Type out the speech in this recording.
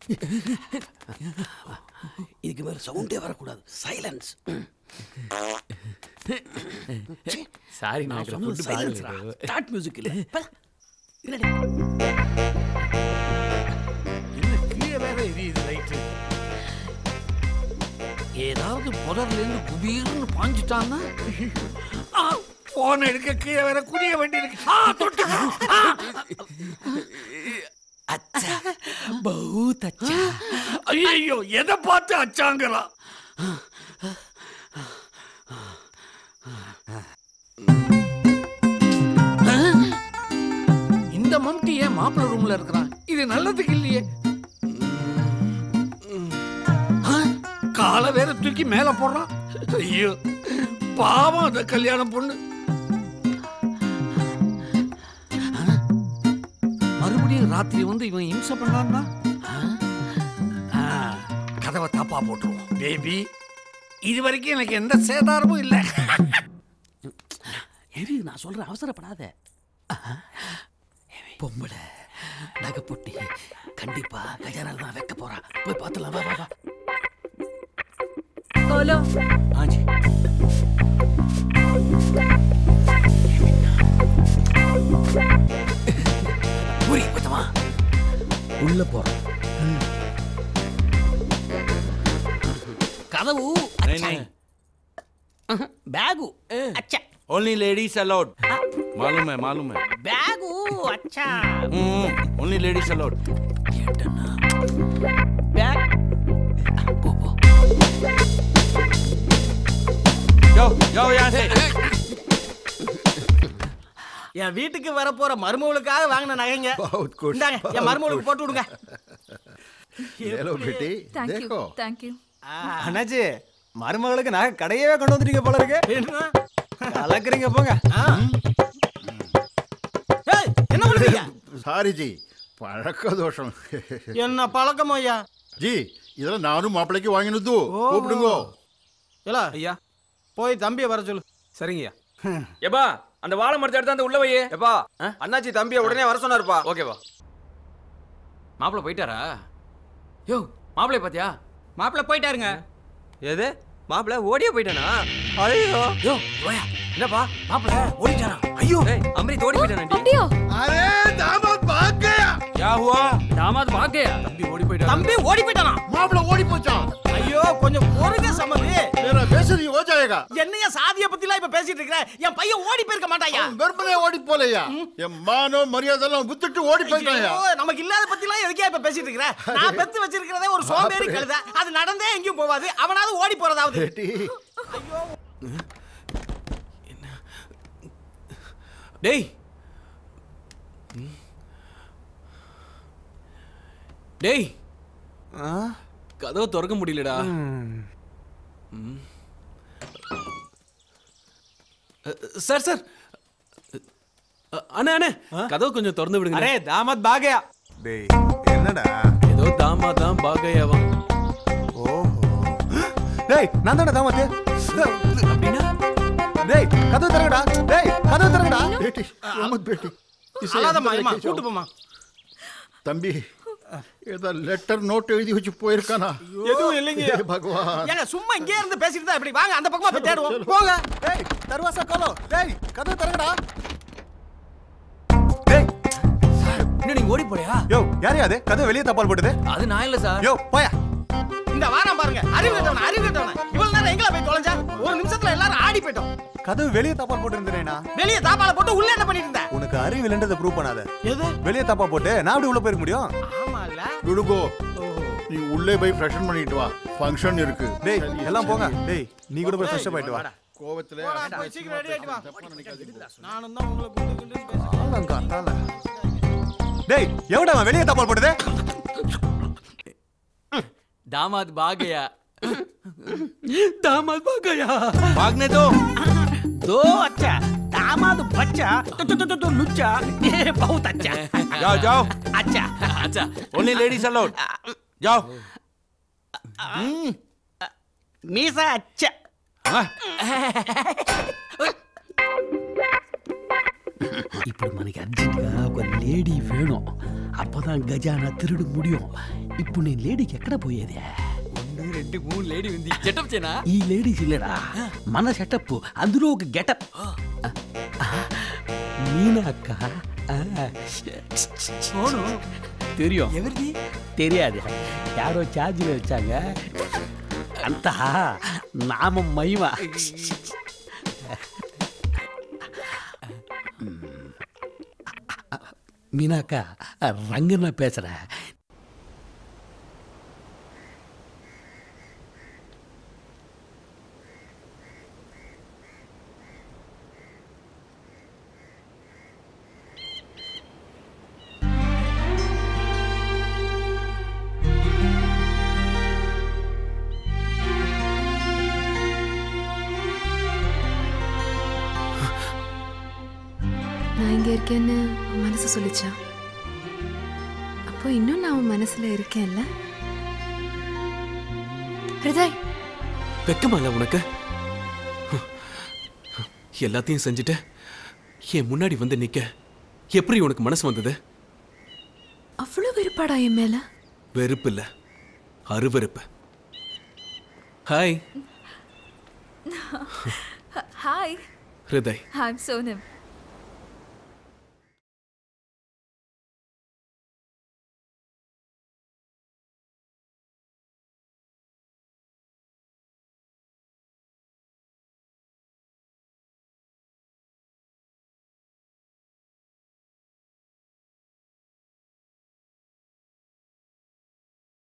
இதுக்கு மேல சவுண்டே வரக்கூடாது சைலன்ஸ் சாரி நான் நான் சொன்னது ஃபுட் சைலன்ஸ்ரா பாக்கல ஸ்டார்ட் மியூசிக் இல்ல பா. இல்லடி. என்ன கீழே வேற எரியுது லைட்டு ஏதாவது புதர்ல இருந்து குபீர்னு பாஞ்சிட்டான்னா போன் எடுக்க கீழே வேற குடிய வேண்டி இருக்கு ஆ, தொட்டுக்க. ஆ. அச்சா பௌத் அச்சா ஐயோ எதை பார்த்து அச்சாங்களா இந்த மம்டி ஏன் மாப்பிள்ள ரூம்ல இருக்கிறான் இது நல்லதுக்கு இல்லையே ஆ, காலை வேற தூக்கி மேல போடுறான் ஐயோ பாவம் அந்த கல்யாணம் பொண்ணு மறுபடியும் ராத்திரி வந்து இவன் இம்சை பண்ணான்னா ஆ, கதவை தாப்பா போட்டுருவோம் பேபி இது வரைக்கும் எனக்கு எந்த சேதாரமும் இல்லை எரி நான் சொல்றேன் அவசரப்படாத பொம்பளை நகை பொட்டி கண்டிப்பா கஜானால தான் வைக்க போறா போய் பார்த்துலாம் வா வா வா बोलो ஆஞ்சி ஊருக்கு போய்த்தமா உள்ள போறோம் கதவு नहीं नहीं பேகு அச்சா ओनली लेडीज अलाउड मालूम है मालूम है பேகு அச்சா ओनली लेडीज अलाउड கேட்டனா பேக் போ போ जाओ जाओ यहाँ से என் வீட்டுக்கு வர போற மருமகளுக்காக வாங்கின நகைங்க बहुत खुश இந்தாங்க என் மருமகளுக்கு போட்டு விடுங்க ले लो बेटी थैंक यू देखो थैंक यू அண்ணாச்சி மருமகளுக்கு நகை கடையவே கொண்டு வந்துட்டீங்க போல இருக்கு என்ன கலக்குறீங்க போங்க ஆ. ஏய், என்ன பண்றீங்க சாரி ஜி பழக்க தோஷம் என்ன பழக்கம் ஐயா ஜி இதெல்லாம் நானும் மாப்பிள்ளைக்கு வாங்கினது கூப்பிடுங்க இல்ல ஐயா போய் தம்பியை வர சொல்லு சரிங்கய்யா எப்பா அந்த வாழை மரத்தை எடுத்து அந்த உள்ள வையே எப்பா அண்ணாச்சி தம்பியை உடனே வர சொன்னாருப்பா ஓகேவா மாப்பிள்ள போயிட்டாரா யோ மாப்பிள்ளை பாத்தியா மாப்பிள்ள போயிட்டாருங்க எது மாப்பிள்ள ஓடியே போயிட்டானா ஐயோ யோ போயா என்னப்பா மாப்பிள்ள ஓடிட்டாரா ஐயோ அம்ரித் ஓடி போயிட்டானா அப்படியோ அரே தாமத் பாக் கயா क्या हुआ தாமாத் பாக்கையா தம்பி ஓடி போயிட்டான் தம்பி ஓடி போயிட்டானா மாப்பிள்ள ஓடி போச்சான் ஐயோ கொஞ்சம் பொறுங்க சம்மந்தி मेरा பேசுறது हो जाएगा என்னைய சாதிய பத்திலாம் இப்ப பேசிட்டு இருக்கிற என் பையன் ஓடி போயிருக்க மாட்டாயா வெறுமனே ஓடி போலையா என் மானோ மரியாதைலாம் வித்துட்டு ஓடி போயிட்டாயா ஐயோ, நமக்கு இல்லாத பத்திலாம் எதுக்கே இப்ப பேசிட்டு இருக்கிற நான் பெத்து வச்சிருக்கிறதே ஒரு சோம்பேறி கழுத அது நடந்தே எங்கேயும் போவாது அவனாவது ஓடி போறதாவது बेटी டேய் டேய் கதவை திறக்க முடியலடா ம். அ, சார் சார் அ, அண்ணே அண்ணே கதவு கொஞ்சம் திறந்து விடுங்க அரே தாமத் பாகயா டேய் என்னடா ஏதோ தாமா தான் பாகையாவா ஓஹோ டேய் நான் தானே தாமத்து அப்படின்னா டேய் கதவு திறங்கடா டேய் கதவு திறங்கடா बेटी मत बेटी इसे அழாதம்மா अंदर ஏமா लेके जाओ। கூட்டு போமா தம்பி ஏதோ லெட்டர் நோட் எழுதி வச்சு போயிருக்கானா எதுவும் இல்லைங்க हे भगवान ஏங்க சும்மா இங்கே இருந்து பேசிட்டு தான் எப்படி வாங்க அந்த பக்கமா போய் தேடுவோம் போங்க டேய் தர்வாசா கோலோ டேய் கதவு திறங்கடா டேய் என்ன நீங்க ஓடி போறியா யோ யார் அது கதவு வெளியே தப்பால் போட்டுது அது நான் இல்ல சார் யோ போயா இந்த வாரம் பாருங்க அறிவு கட்டவன அறிவு கட்டவன இவ்வளவு நேரம் எங்கல போய் தொலைஞ்சா ஒரு நிமிஷத்துல எல்லாரும் ஆடி போயிட்டோம் கதவு வெளியே தப்பால் போட்டு இருந்தேனா வெளிய தாப்பால போட்டு உள்ள என்ன பண்ணிட்டு இருந்த உனக்கு அறிவு இல்லைன்றதை ப்ரூவ் பண்ணாத எது வெளியே தப்பா போட்டு நான் அப்படி உள்ள போயிருக்க முடியும் ஆமா இல்ல விடுங்கோ நீ உள்ளே போய் ஃப்ரெஷன் பண்ணிட்டு வா ஃபங்க்ஷன் இருக்கு டேய் சரி, எல்லாம் போங்க சரி. டேய் நீ கூட போய் ஃப்ரெஷ் ஆயிட்டு வா கோவத்துல போடா, போய் சீக்கிரம் ready ஆயிட்டு வா. நானும் தான் உங்களை குண்டு குண்டுன்னு பேசுறேன். ஆலங்காத்தால. டேய் எவன்டா அவன் வெளியே தப்பால் போட்டுது தாமாத் பாகையா दामाद பாகையா भागने दो दो अच्छा दामाद बच्चा तो तो तो तो, तो लुच्चा ये बहुत अच्छा जाओ जाओ अच्छा அச்சா ओनली लेडीज अलाउड जाओ मीसा अच्छा हाँ, ఇప్పుడు మనకి అర్జెంటుగా ఒక లేడీ వేணும் அப்பதான் கஜானா திருட முடியும் ఇప్పుడు నేను లేడీకి ఎక్కడ పోయేది ఒండు రెండు మూడు లేడీ ఉంది చెట్టప్ చేయనా ఈ లేడీస్ ఇల్లడా మన సెటప్ అందులో ఒక గెటప్ మీనా అక్క అవును தெரியும் ఎవరిది தெரியாது யாரோ சார்ஜில் வச்சாங்க அந்த நாம மகிமா மீனாக்கா ரங்கண்ணா பேசுறேன் நான் இங்க இருக்கேன்னு உன் மனசு சொல்லிச்சா அப்போ இன்னும் நான் உன் மனசுல இருக்கேன்ல ஹிருதய் வெக்கமா இல்ல உனக்கு எல்லாத்தையும் செஞ்சுட்டு என் முன்னாடி வந்து நிக்க எப்படி உனக்கு மனசு வந்தது அவ்வளோ வெறுப்பாடா என் மேல வெறுப்பு இல்ல அருவருப்பு ஹாய் Hi, ஹிருதய் I'm Sonam.